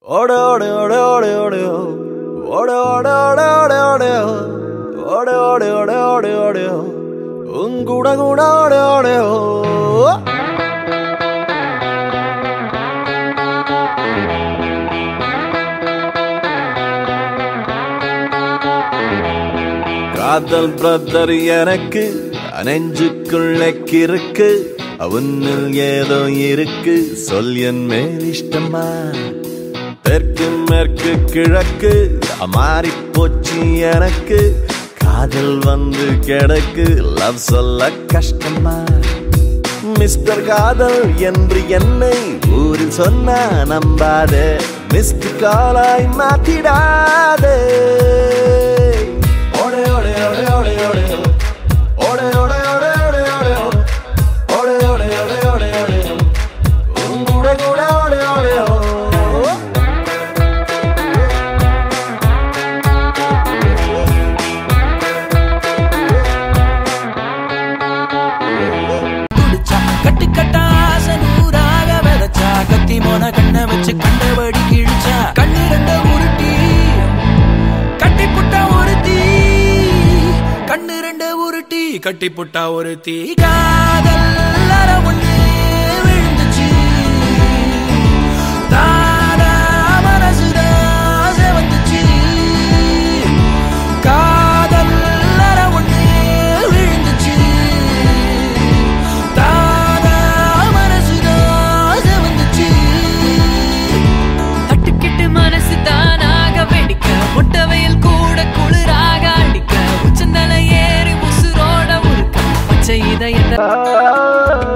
ஓடு ஓடு ஓடு ஓடு ஓடு ஓடு ஓடு ஓடு ஓடு ஓடு ஓடு ஓடு ஓடு ஓடு ஓடு உங்குட கூட ஓடு ஓடு ஓ காதல் பிரதர் எனக்கு நெஞ்சுக்குள்ளே கிறுக்கு அவனில் ஏதோ இருக்கு சொல் என் மேல் இஷ்டமா தெற்கு மேற்கு கிழக்கு மாறி போச்சு எனக்கு காதல் வந்து கிடக்கு லவ் சொல்ல கஷ்டமா மிஸ்டர் காதல் என்று என்னை ஊரில் சொன்னா நம்பாதே மிஸ்டு காலாய் மாத்திடாதே ஓடே ஓடே ஓடே ஓடே ஓடே ஓடே ஓடே ஓடே ஓடே ஓடே ஓடே ஓடே ஓடே ஓடே ஓடே உங்கூட கூட ஓடே ஓடே ஓ குடிச்சா கட்டு கட்டா ஆசை நூறாக விதைச்சா கத்தி மோன கண்ணை வச்சு கண்டபடி கிழிச்சா கண்ணு ரெண்ட உருட்டி கட்டி புட்டா ஒரு தீ கண்ணு ரெண்ட உருட்டி கட்டி புட்டா ஒரு தீ காதல் அற ஒண்ணு விழுந்துச்சு தானா மனசுதான் செவந்துச்சு காதல் அற ஒண்ணு விழுந்துச்சு தானா மனசுதான் செவந்துச்சு தட்டுக்கிட்டு மனசு தானாக வெடிக்க முட்டவையில் கூட குளிராக அடிக்க உச்சந்தலை ஏறி உசுரோட முறுக்க பச்சை இதயத்தை ஆ